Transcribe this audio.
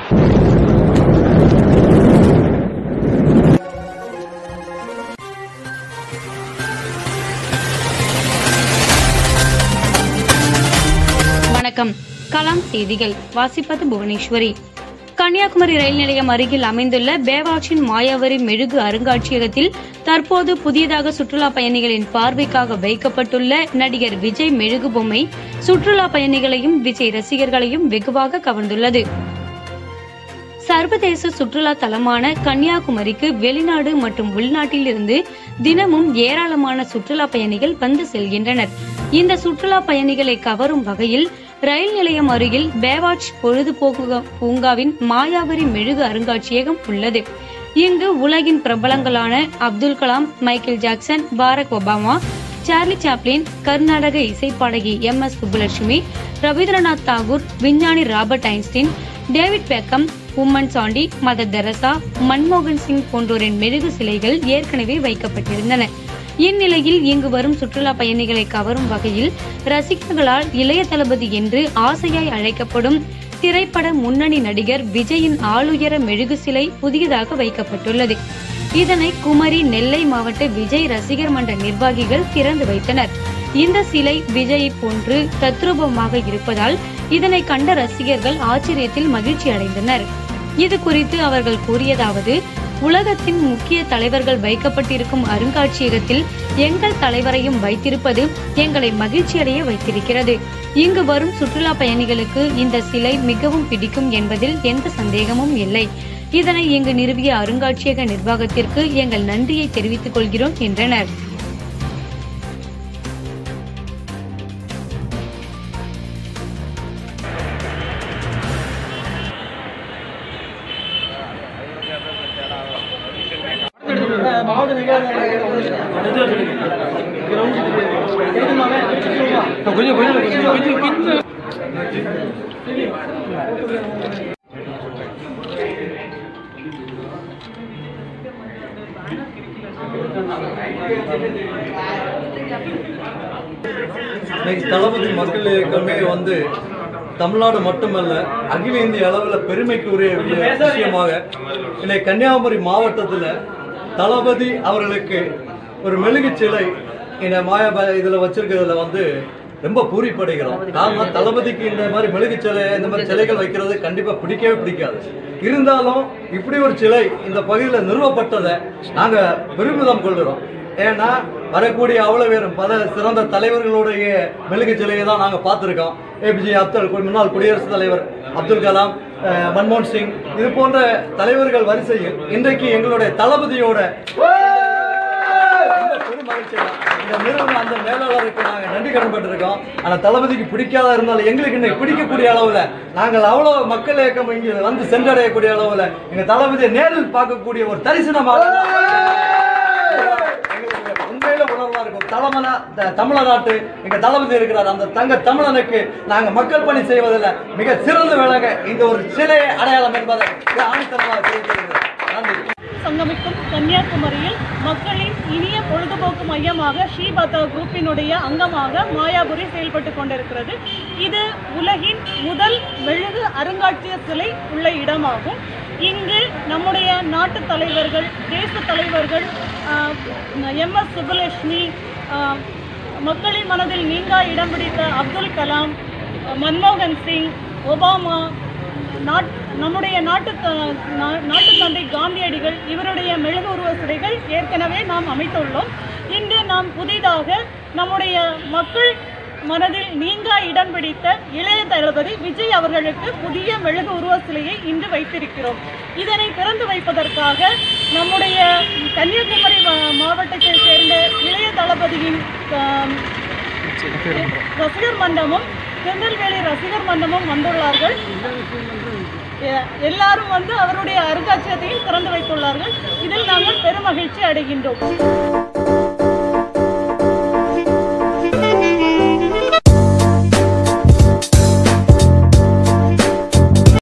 வணக்கம் கலாம் செய்திகள் வாசிப்பது புவனேஸ்வரி கன்னியாகுமரி ரயில் நிலையம் அருகில் அமைந்துள்ள பேவாட்சின் மாயாவரி மெழுகு அருங்காட்சியகத்தில் தற்போது புதியதாக சுற்றுலா பயணிகளின் பார்வைக்காக வைக்கப்பட்டுள்ள நடிகர் விஜய் மெழுகு பொம்மை சுற்றுலா பயணிகளையும் விஜய் ரசிகர்களையும் வெகுவாக கவர்ந்துள்ளது சர்வதேச சுற்றுலா தலமான கன்னியாகுமரிக்கு வெளிநாடு மற்றும் உள்நாட்டில் இருந்து தினமும் ஏராளமான சுற்றுலா பயணிகள் வந்து செல்கின்றனர் இந்த சுற்றுலா பயணிகளை கவரும் வகையில் ரயில் நிலையம் அருகில் பேவாட்ச் பொழுதுபோக்கு பூங்காவின் மாயாவரி மெழுகு அருங்காட்சியகம் உள்ளது இங்கு உலகின் பிரபலங்களான Abdul Kalam Michael Jackson Barack Obama Charlie Chaplin Karnataka இசைப்பாடகி எம் எஸ் சுப்புலட்சுமி ரவீந்திரநாத் தாகூர் விஞ்ஞானி Robert Einstein David Beckham Oommen Chandy Mother Teresa மன்மோகன் சிங் போன்றோரின் மெழுகு சிலைகள் ஏற்கனவே வைக்கப்பட்டிருந்தன இந்நிலையில் இங்கு வரும் சுற்றுலா பயணிகளை கவரும் வகையில் ரசிகர்களால் இளைய தளபதி என்று ஆசையாய் அழைக்கப்படும் திரைப்பட முன்னணி நடிகர் விஜயின் ஆளுயர மெழுகு சிலை புதியதாக வைக்கப்பட்டுள்ளது இதனை குமரி நெல்லை மாவட்ட விஜய் ரசிகர் மன்ற நிர்வாகிகள் திறந்து வைத்தனர் இந்த சிலை விஜயை போன்று தத்ரூபமாக இருப்பதால் இதனை கண்ட ரசிகர்கள் ஆச்சரியத்தில் மகிழ்ச்சி அடைந்தனர் இது குறித்து அவர்கள் கூறியதாவது உலகத்தின் முக்கிய தலைவர்கள் வைக்கப்பட்டிருக்கும் அருங்காட்சியகத்தில் எங்கள் தலைவரையும் வைத்திருப்பது எங்களை மகிழ்ச்சியடைய வைத்திருக்கிறது இங்கு வரும் சுற்றுலா பயணிகளுக்கு இந்த சிலை மிகவும் பிடிக்கும் என்பதில் எந்த சந்தேகமும் இல்லை இதனை இங்கு நிறுவிய அருங்காட்சியக நிர்வாகத்திற்கு எங்கள் நன்றியை தெரிவித்துக் கொள்கிறோம் என்றனர் கொஞ்சம் கொஞ்சம் கொஞ்சம் கொஞ்சம் இன்னைக்கு தளபதி மக்கள் இயக்கமே வந்து தமிழ்நாடு மட்டுமல்ல அகில இந்திய அளவில் பெருமைக்குரிய வி- விஷயமாக இன்னைக்கு கன்னியாகுமரி மாவட்டத்தில் தளபதி அவர்களுக்கு ஒரு மெழுகு சிலை இந்த மாயா இதில் வச்சிருக்கிறதுல வந்து ரொம்ப பூரிப்படைகிறோம் காரணம் தளபதிக்கு இந்த மாதிரி மெழுகு சிலை இந்த மாதிரி சிலைகள் வைக்கிறது கண்டிப்பாக பிடிக்கவே பிடிக்காது இருந்தாலும் இப்படி ஒரு சிலை இந்த பகுதியில் நிறுவப்பட்டதை நாங்கள் பெருமிதம் கொள்கிறோம் ஏன்னா வரக்கூடிய அவ்வளோ பேரும் பல சிறந்த தலைவர்களுடைய மெழுகு சிலையை தான் நாங்கள் பார்த்துருக்கோம் ஏபிஜே அப்துல் கு- முன்னாள் குடியரசுத் தலைவர் அப்துல் கலாம் அஹ், மன்மோகன் சிங் இது போன்ற தலைவர்கள் வரிசையில் இன்றைக்கு எங்களுடைய தளபதியோட ரொம்ப பெரும் மகிழ்ச்சி தான். இந்த நிறுவனம் அந்த மேலாளருக்கு நாங்கள் நன்றி கடன்பட்டிருக்கோம் ஆனால் தளபதிக்கு பிடிக்காத இருந்தாலும் எங்களுக்கு இன்னைக்கு பிடிக்கக்கூடிய அளவில் நாங்கள் அவ்வளோ மக்கள் இயக்கம் இங்கே வந்து சென்றடையக்கூடிய அளவில் எங்கள் தளபதியை நேரில் பார்க்கக்கூடிய ஒரு தரிசனமாக எங்களுக்கு உண்மையில உணர்வா இருக்கும் தலமன த- தமிழ்நாட்டு எங்க தளபதி இருக்கிறார் அந்த தங்க தமிழனுக்கு நாங்க மக்கள் பணி செய்வதில் மிக சிறந்து விளங்க இந்த ஒரு சிலை அடையாளம் என்பதை ஆணித்தனமாக தெரிவித்துள்ளது நன்றி சங்கமிக்கும் கன்னியாகுமரியில் மக்களின் இனிய பொழுதுபோக்கு மையமாக ஸ்ரீபாத்தா குரூப்பினுடைய அங்கமாக மாயாபுரி செயல்பட்டு கொண்டிருக்கிறது இது உலகின் முதல் மெழுகு அருங்காட்சியக சிலை உள்ள இடமாகும் இங்கு நம்முடைய நாட்டு தலைவர்கள் தேச தலைவர்கள் எம் எஸ் சுப்புலட்சுமி ஆஹ், மக்களின் மனதில் நீங்கா இடம் பிடித்த அப்துல் கலாம் மன்மோகன் சிங் ஒபாமா நாட் நம்முடைய நாட்டு த- நா- நாட்டு தந்தை காந்தியடிகள் இவருடைய மெழுகு உருவ சிலைகள் ஏற்கனவே நாம் அமைத்துள்ளோம் இன்று நாம் புதிதாக நம்முடைய மக்கள் மனதில் நீங்கா இடம் பிடித்த இளைய தளபதி விஜய் அவர்களுக்கு புதிய மெழுகு உருவ சிலையை இன்று வைத்திருக்கிறோம் இதனை திறந்து வைப்பதற்காக நம்முடைய கன்னியாகுமரி மா- மாவட்டத்தை சேர்ந்த இளைய தளபதியின் ஆம், ரசிகர் மன்றமும் திருநெல்வேலி ரசிகர் மன்றமும் வந்துள்ளார்கள் எ- எல்லாரும் வந்து அவருடைய அருங்காட்சியகத்தையும் திறந்து வைத்துள்ளார்கள் இதில் நாங்கள் பெருமகிழ்ச்சி அடைகின்றோம்